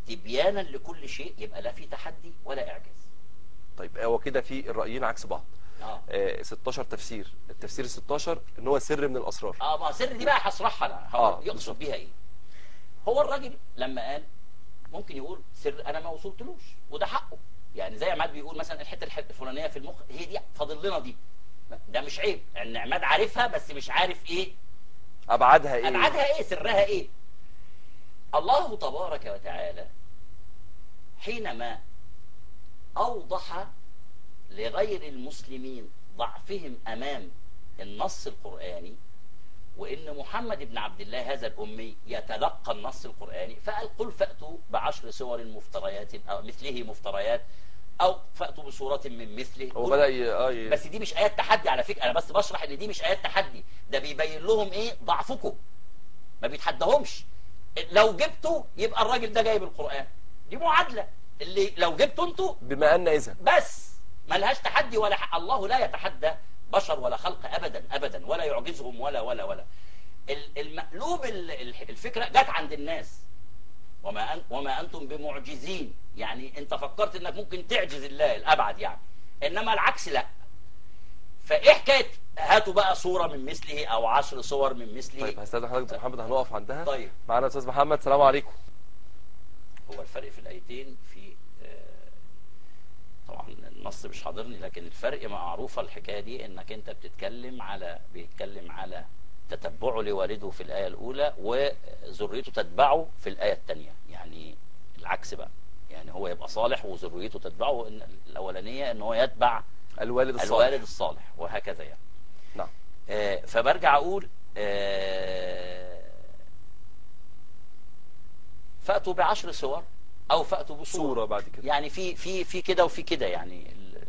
تبيانا لكل شيء يبقى لا في تحدي ولا اعجاز طيب هو كده في الرايين عكس بعض اه آه 16 تفسير التفسير ال 16 ان هو سر من الاسرار اه ما سر دي بقى هشرحها انا آه، هقول بالظبط. يقصد بيها ايه هو الراجل لما قال ممكن يقول سر انا ما وصلتلوش وده حقه يعني زي عماد بيقول مثلا الحته الحته الفلانيه في المخ هي دي فاضل لنا دي ده مش عيب ان عماد عارفها بس مش عارف ايه ابعادها ايه ابعادها ايه سرها ايه الله تبارك وتعالى حينما اوضح لغير المسلمين ضعفهم امام النص القراني وان محمد بن عبد الله هذا الامي يتلقى النص القراني فقال قل فاتوا بعشر سور مفتريات او مثله مفتريات او فاتوا بسوره من مثله هو قل بدا ي... اه ي... بس دي مش ايات تحدي على فكره انا بس بشرح ان دي مش ايات تحدي ده بيبين لهم ايه ضعفكم ما بيتحدهمش لو جبتوا يبقى الراجل ده جايب القران دي معادله اللي لو جبتوا انتوا بما ان اذا بس ملهاش تحدي ولا حق الله لا يتحدى بشر ولا خلق ابدا ابدا ولا يعجزهم ولا ولا ولا ال- المقلوب ال- ال- الفكره جت عند الناس وما أن وما انتم بمعجزين يعني انت فكرت انك ممكن تعجز الله الابعد يعني انما العكس لا فايه حكايه هاتوا بقى صوره من مثله او عشر صور من مثله طيب هستاذن حضرتك يا محمد هنقف عندها طيب. معانا استاذ محمد السلام عليكم هو الفرق في الايتين في آه، طبعا النص مش حاضرني لكن الفرق معروفه الحكايه دي انك انت بتتكلم على بيتكلم على تتبعه لوالده في الايه الاولى وذريته تتبعه في الايه الثانيه يعني العكس بقى يعني هو يبقى صالح وذريته تتبعه إن الاولانيه ان هو يتبع الوالد الصالح الوالد الصالح وهكذا يعني نعم آه، فبرجع اقول آه، فاتوا بعشر صور او فاتوا بصوره صورة بعد كده يعني في في في كده وفي كده يعني ال...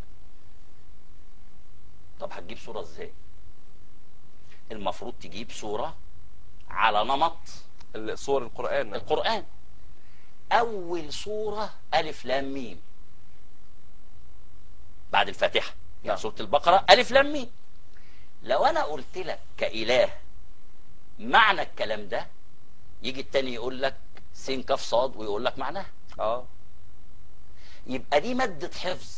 طب هتجيب صوره ازاي المفروض تجيب صوره على نمط صور القرآن القران اول صوره الف لام ميم بعد الفاتحه نعم. يعني سوره البقره الف لام ميم لو انا قلت لك كاله معنى الكلام ده يجي التاني يقول لك س كاف صاد ويقول لك معناها اه يبقى دي مادة حفظ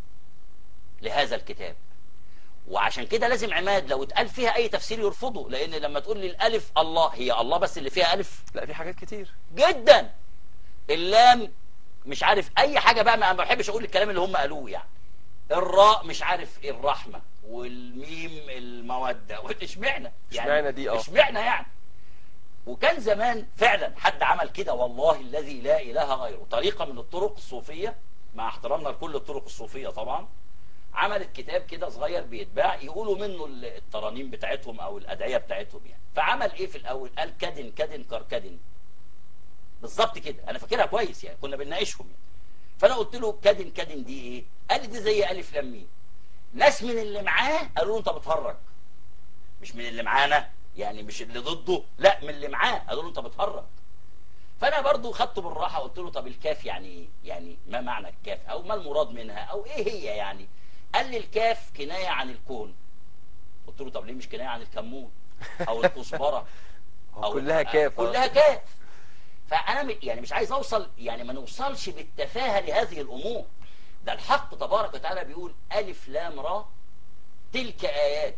لهذا الكتاب وعشان كده لازم عماد لو اتقال فيها اي تفسير يرفضه لان لما تقول لي الالف الله هي الله بس اللي فيها الف لا في حاجات كتير جدا اللام مش عارف اي حاجه بقى ما ما بحبش اقول الكلام اللي هم قالوه يعني الراء مش عارف إيه الرحمه والميم الموده اشمعنى اشمعنى دي، اه. اشمعنى يعني وكان زمان فعلا حد عمل كده والله الذي لا اله غيره طريقه من الطرق الصوفيه مع احترامنا لكل الطرق الصوفيه طبعا عملت كتاب كده صغير بيتباع يقولوا منه ال- الترانيم بتاعتهم او الادعيه بتاعتهم يعني فعمل ايه في الاول قال كدن كدن كركدن بالظبط كده انا فاكرها كويس يعني كنا بنناقشهم يعني. فانا قلت له كدن كدن دي ايه قال لي دي زي الف لام ميم ناس من اللي معاه قالوا له انت بتهرج مش من اللي معانا يعني مش اللي ضده لا من اللي معاه قالوا له انت بتهرج فانا برضو خدته بالراحه قلت له طب الكاف يعني ايه يعني ما معنى الكاف او ما المراد منها او ايه هي يعني قال لي الكاف كنايه عن الكون قلت له طب ليه مش كنايه عن الكمون او الكزبره هو كلها كاف آه. كلها كاف فانا م- يعني مش عايز اوصل يعني ما نوصلش بالتفاهه لهذه الامور ده الحق تبارك وتعالى بيقول الف لام را تلك ايات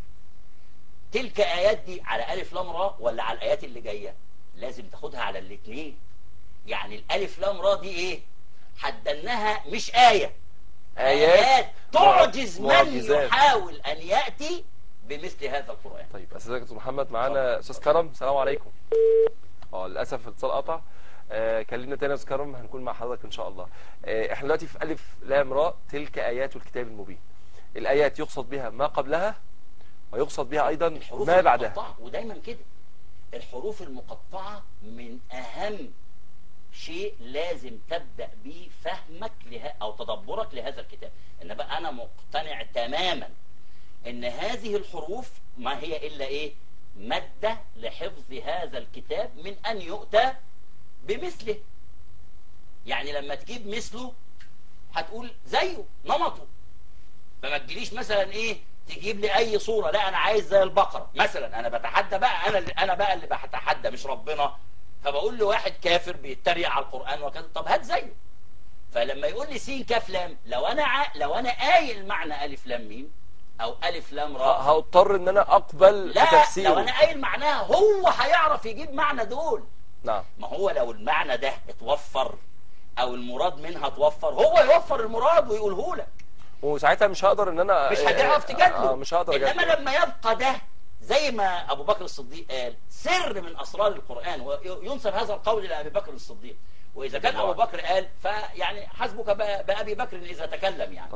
تلك ايات دي على الف لام را ولا على الايات اللي جايه لازم تاخدها على الاثنين يعني الالف لام را دي ايه حددناها مش ايه آيات تعجز من معجزات. يحاول ان ياتي بمثل هذا القران طيب استاذ دكتور محمد معانا استاذ كرم السلام عليكم اه للاسف الاتصال قطع آه كلمنا تاني يا استاذ كرم هنكون مع حضرتك ان شاء الله آه احنا دلوقتي في الف لام راء تلك ايات الكتاب المبين الايات يقصد بها ما قبلها ويقصد بها ايضا الحروف ما بعدها المقطعة ودايما كده الحروف المقطعة من أهم شيء لازم تبدأ به فهمك له أو تدبرك لهذا الكتاب إن بقى أنا مقتنع تماما إن هذه الحروف ما هي إلا إيه مادة لحفظ هذا الكتاب من أن يؤتى بمثله يعني لما تجيب مثله هتقول زيه نمطه فما تجيليش مثلا ايه تجيب لي اي صوره لا انا عايز زي البقره مثلا انا بتحدى بقى انا اللي انا بقى اللي بتحدى مش ربنا فبقول له واحد كافر بيتريق على القران وكذا طب هات زيه فلما يقول لي سين كاف لام لو انا ع... لو انا قايل معنى الف لام ميم او الف لام ه- راء هضطر ان انا اقبل لا بتفسيره لو انا قايل معناها هو هيعرف يجيب معنى دول نعم ما هو لو المعنى ده اتوفر او المراد منها اتوفر هو يوفر المراد ويقوله لك وساعتها مش هقدر ان انا مش آه، هتعرف تجادله آه، مش هقدر انما اجادله لما يبقى ده زي ما ابو بكر الصديق قال سر من اسرار القران وينسب هذا القول الى ابي بكر الصديق واذا كان ابو بكر قال فيعني حسبك بأ- بابي بكر اذا تكلم يعني